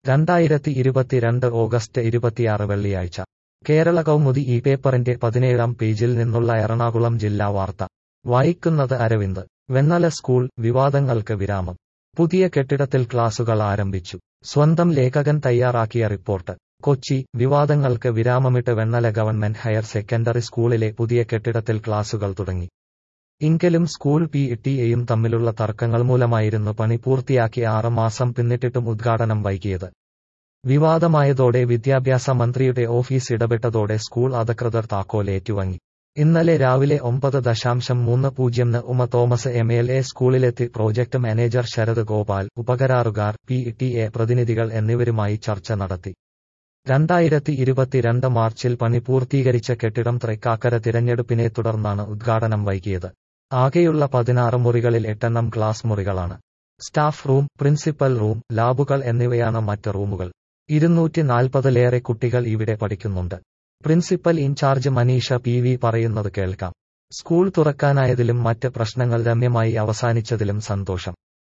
രണ്ടായിരത്തി ഇരുപത്തിരണ്ട് ഓഗസ്റ്റ് ഇരുപത്തിയാറ് വെള്ളിയാഴ്ച കേരള കൗമുദി ഈ പേപ്പറിന്റെ പതിനേഴാം പേജിൽ നിന്നുള്ള എറണാകുളം ജില്ലാ വാർത്ത വായിക്കുന്നത് അരവിന്ദ് വെണ്ണല സ്കൂൾ വിവാദങ്ങൾക്ക് വിരാമം പുതിയ കെട്ടിടത്തിൽ ക്ലാസുകൾ ആരംഭിച്ചു സ്വന്തം ലേഖകൻ തയ്യാറാക്കിയ റിപ്പോർട്ട് കൊച്ചി വിവാദങ്ങൾക്ക് വിരാമമിട്ട് വെണ്ണല ഗവൺമെന്റ് ഹയർ സെക്കൻഡറി സ്കൂളിലെ പുതിയ കെട്ടിടത്തിൽ ക്ലാസുകൾ തുടങ്ങി എങ്കിലും സ്കൂൾ പി ടിഎയും തമ്മിലുള്ള തർക്കങ്ങൾ മൂലമായിരുന്നു പണി പൂർത്തിയാക്കി ആറ് മാസം പിന്നിട്ടിട്ടും ഉദ്ഘാടനം വൈകിയത് വിവാദമായതോടെ വിദ്യാഭ്യാസ മന്ത്രിയുടെ ഓഫീസ് ഇടപെട്ടതോടെ സ്കൂൾ അധികൃതർ താക്കോൽ ഏറ്റുവാങ്ങി ഇന്നലെ രാവിലെ ഒമ്പത് ദശാംശം മൂന്ന് പൂജ്യംന് Uma Thomas M L A സ്കൂളിലെത്തി പ്രോജക്ട് മാനേജർ ശരത് ഗോപാൽ ഉപകരാറുകാർ പി ടി എ പ്രതിനിധികൾ എന്നിവരുമായി ചർച്ച നടത്തി രണ്ടായിരത്തി ഇരുപത്തിരണ്ട് മാർച്ചിൽ പണി പൂർത്തീകരിച്ച കെട്ടിടം തൃക്കാക്കര തിരഞ്ഞെടുപ്പിനെ തുടർന്നാണ് ഉദ്ഘാടനം വൈകിയത് ആകെയുള്ള പതിനാറ് മുറികളിൽ എട്ടെണ്ണം ക്ലാസ് മുറികളാണ് സ്റ്റാഫ് റൂം പ്രിൻസിപ്പൽ റൂം ലാബുകൾ എന്നിവയാണ് മറ്റ് റൂമുകൾ ഇരുന്നൂറ്റി നാൽപ്പതിലേറെ കുട്ടികൾ ഇവിടെ പഠിക്കുന്നുണ്ട് principal in charge Maneesha P V പറയുന്നത് കേൾക്കാം സ്കൂൾ തുറക്കാനായതിലും മറ്റ് പ്രശ്നങ്ങൾ രമ്യമായി അവസാനിച്ചതിലും സന്തോഷം